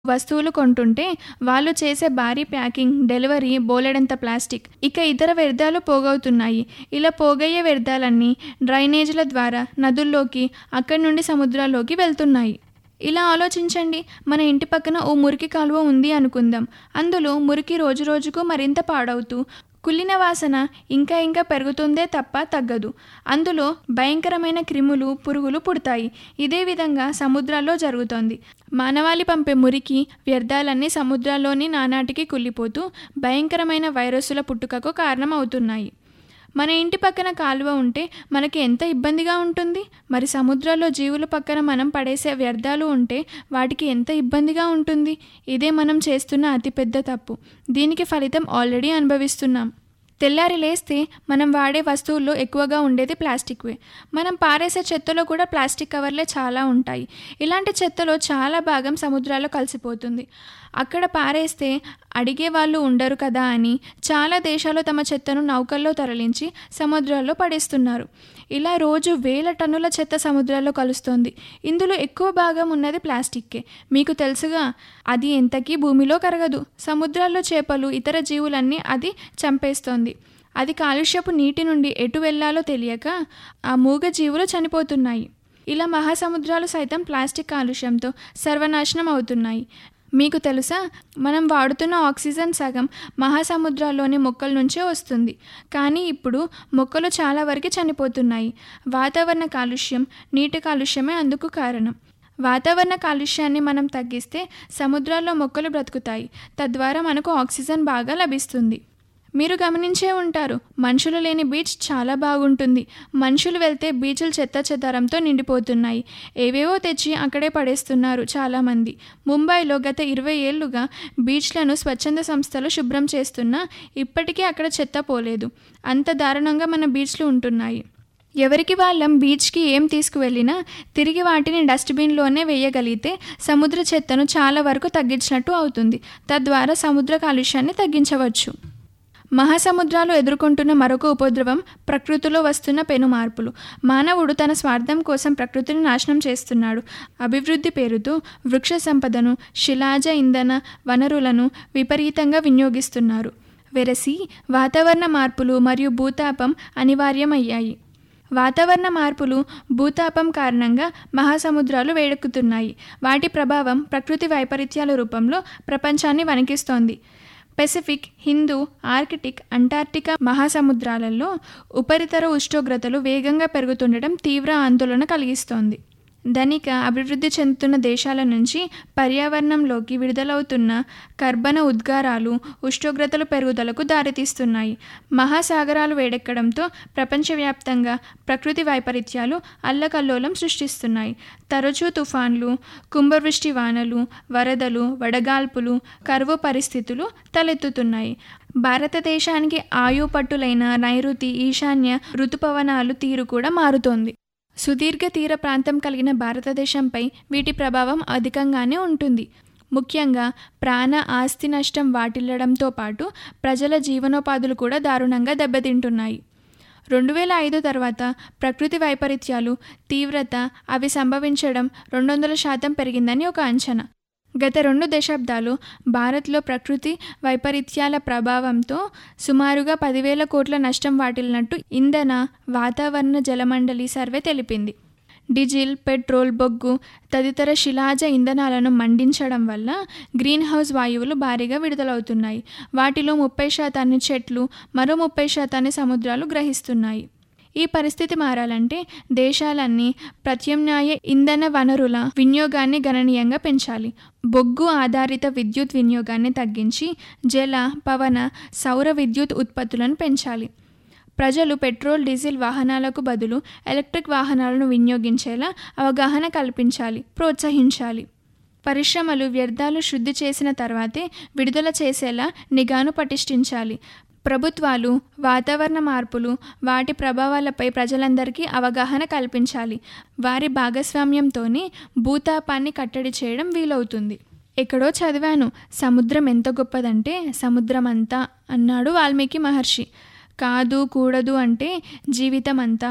వస్తువులు కొంటుంటే వాళ్ళు చేసే భారీ ప్యాకింగ్ డెలివరీ బోలెడంత ప్లాస్టిక్ ఇక ఇతర వ్యర్థాలు పోగవుతున్నాయి ఇలా పోగయ్యే వ్యర్థాలన్నీ డ్రైనేజీల ద్వారా నదుల్లోకి అక్కడి నుండి సముద్రాల్లోకి వెళ్తున్నాయి ఇలా ఆలోచించండి మన ఇంటి పక్కన ఓ మురికి కాలువ ఉంది అనుకుందాం అందులో మురికి రోజు రోజుకు మరింత పాడవుతూ కుళ్ళిన వాసన ఇంకా ఇంకా పెరుగుతుందే తప్ప తగ్గదు అందులో భయంకరమైన క్రిములు పురుగులు పుడతాయి ఇదే విధంగా సముద్రాల్లో జరుగుతోంది మానవాళి పంపే మురికి వ్యర్థాలన్నీ సముద్రాల్లోని నానాటికి కుళ్ళిపోతూ భయంకరమైన వైరస్సుల పుట్టుకకు కారణమవుతున్నాయి మన ఇంటి పక్కన కాలువ ఉంటే మనకి ఎంత ఇబ్బందిగా ఉంటుంది మరి సముద్రాల్లో జీవుల పక్కన మనం పడేసే వ్యర్థాలు ఉంటే వాటికి ఎంత ఇబ్బందిగా ఉంటుంది ఇదే మనం చేస్తున్న అతిపెద్ద తప్పు దీనికి ఫలితం ఆల్రెడీ అనుభవిస్తున్నాం తెల్లారి లేస్తే మనం వాడే వస్తువుల్లో ఎక్కువగా ఉండేది ప్లాస్టిక్వే మనం పారేసే చెత్తలో కూడా ప్లాస్టిక్ కవర్లే చాలా ఉంటాయి ఇలాంటి చెత్తలో చాలా భాగం సముద్రాల్లో కలిసిపోతుంది అక్కడ పారేస్తే అడిగే వాళ్ళు ఉండరు కదా అని చాలా దేశాలు తమ చెత్తను నౌకల్లో తరలించి సముద్రాల్లో పడేస్తున్నారు ఇలా రోజు వేల టన్నుల చెత్త సముద్రాల్లో కలుస్తోంది ఇందులో ఎక్కువ భాగం ఉన్నది ప్లాస్టిక్కే మీకు తెలుసుగా అది ఎంతకీ భూమిలో కరగదు సముద్రాల్లో చేపలు ఇతర జీవులన్నీ అది చంపేస్తోంది అది కాలుష్యపు నీటి నుండి ఎటు వెళ్లాలో తెలియక ఆ మూగ జీవులు చనిపోతున్నాయి ఇలా మహాసముద్రాలు సైతం ప్లాస్టిక్ కాలుష్యంతో సర్వనాశనం అవుతున్నాయి మీకు తెలుసా మనం వాడుతున్న ఆక్సిజన్ సగం మహాసముద్రాల్లోని మొక్కల నుంచే వస్తుంది కానీ ఇప్పుడు మొక్కలు చాలా వరకు చనిపోతున్నాయి వాతావరణ కాలుష్యం నీటి కాలుష్యమే అందుకు కారణం వాతావరణ కాలుష్యాన్ని మనం తగ్గిస్తే సముద్రాల్లో మొక్కలు బ్రతుకుతాయి తద్వారా మనకు ఆక్సిజన్ బాగా లభిస్తుంది మీరు గమనించే ఉంటారు మనుషులు లేని బీచ్ చాలా బాగుంటుంది మనుషులు వెళ్తే బీచ్లు చెత్త చెదారంతో నిండిపోతున్నాయి ఏవేవో తెచ్చి అక్కడే పడేస్తున్నారు చాలామంది ముంబైలో గత ఇరవై ఏళ్లుగా బీచ్లను స్వచ్ఛంద సంస్థలు శుభ్రం చేస్తున్నా ఇప్పటికీ అక్కడ చెత్త పోలేదు అంత దారుణంగా మన బీచ్లు ఉంటున్నాయి ఎవరికి వాళ్ళం బీచ్కి ఏం తీసుకువెళ్ళినా తిరిగి వాటిని డస్ట్బిన్లోనే వేయగలిగితే సముద్ర చెత్తను చాలా వరకు తగ్గించినట్టు అవుతుంది తద్వారా సముద్ర కాలుష్యాన్ని తగ్గించవచ్చు మహాసముద్రాలు ఎదుర్కొంటున్న మరొక ఉపద్రవం ప్రకృతిలో వస్తున్న పెను మార్పులు మానవుడు తన స్వార్థం కోసం ప్రకృతిని నాశనం చేస్తున్నాడు అభివృద్ధి పేరుతో వృక్ష సంపదను శిలాజ ఇంధన వనరులను విపరీతంగా వినియోగిస్తున్నారు వెరసి వాతావరణ మార్పులు మరియు భూతాపం అనివార్యమయ్యాయి వాతావరణ మార్పులు భూతాపం కారణంగా మహాసముద్రాలు వేడెక్కుతున్నాయి వాటి ప్రభావం ప్రకృతి వైపరీత్యాల రూపంలో ప్రపంచాన్ని వణికిస్తోంది పెసిఫిక్ హిందూ ఆర్కిటిక్ అంటార్క్టికా మహాసముద్రాలలో ఉపరితల ఉష్ణోగ్రతలు వేగంగా పెరుగుతుండటం తీవ్ర ఆందోళన కలిగిస్తోంది ధనిక అభివృద్ధి చెందుతున్న దేశాల నుంచి పర్యావరణంలోకి విడుదలవుతున్న కర్బన ఉద్గారాలు ఉష్ణోగ్రతల పెరుగుదలకు దారితీస్తున్నాయి మహాసాగరాలు వేడెక్కడంతో ప్రపంచవ్యాప్తంగా ప్రకృతి వైపరీత్యాలు అల్లకల్లోలం సృష్టిస్తున్నాయి తరచూ తుఫాన్లు కుంభవృష్టి వానలు వరదలు వడగాల్పులు కరువు పరిస్థితులు తలెత్తుతున్నాయి భారతదేశానికి ఆయుపట్టులైన నైరుతి ఈశాన్య ఋతుపవనాలు తీరు కూడా మారుతోంది సుదీర్ఘ తీర ప్రాంతం కలిగిన భారతదేశంపై వీటి ప్రభావం అధికంగానే ఉంటుంది ముఖ్యంగా ప్రాణ ఆస్తి నష్టం వాటిల్లడంతో పాటు ప్రజల జీవనోపాధులు కూడా దారుణంగా దెబ్బతింటున్నాయి రెండు వేల ఐదు తర్వాత ప్రకృతి వైపరీత్యాలు తీవ్రత అవి సంభవించడం రెండు వందల శాతం పెరిగిందని ఒక అంచనా గత రెండు దశాబ్దాలు భారత్లో ప్రకృతి వైపరీత్యాల ప్రభావంతో సుమారుగా పదివేల కోట్ల నష్టం వాటిల్లినట్టు ఇంధన వాతావరణ జలమండలి సర్వే తెలిపింది డీజిల్ పెట్రోల్ బొగ్గు తదితర శిలాజ ఇంధనాలను మండించడం వల్ల గ్రీన్ హౌస్ వాయువులు భారీగా విడుదలవుతున్నాయి వాటిలో ముప్పై శాతాన్ని చెట్లు మరో ముప్పై శాతాన్ని సముద్రాలు గ్రహిస్తున్నాయి ఈ పరిస్థితి మారాలంటే దేశాలన్నీ ప్రత్యామ్నాయ ఇంధన వనరుల వినియోగాన్ని గణనీయంగా పెంచాలి బొగ్గు ఆధారిత విద్యుత్ వినియోగాన్ని తగ్గించి జల పవన సౌర విద్యుత్ ఉత్పత్తులను పెంచాలి ప్రజలు పెట్రోల్ డీజిల్ వాహనాలకు బదులు ఎలక్ట్రిక్ వాహనాలను వినియోగించేలా అవగాహన కల్పించాలి ప్రోత్సహించాలి పరిశ్రమలు వ్యర్థాలు శుద్ధి చేసిన తర్వాతే విడుదల చేసేలా నిఘాను పటిష్ఠించాలి ప్రభుత్వాలు వాతావరణ మార్పులు వాటి ప్రభావాలపై ప్రజలందరికీ అవగాహన కల్పించాలి వారి భాగస్వామ్యంతోనే భూతాపాన్ని కట్టడి చేయడం వీలవుతుంది ఎక్కడో చదివాను సముద్రం ఎంత గొప్పదంటే సముద్రం అంతా అన్నాడు వాల్మీకి మహర్షి కాదు కూడదు అంటే జీవితం అంతా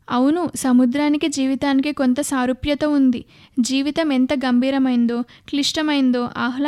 అవును సముద్రానికి జీవితానికి కొంత సారూప్యత ఉంది జీవితం ఎంత గంభీరమైందో క్లిష్టమైందో ఆహ్లా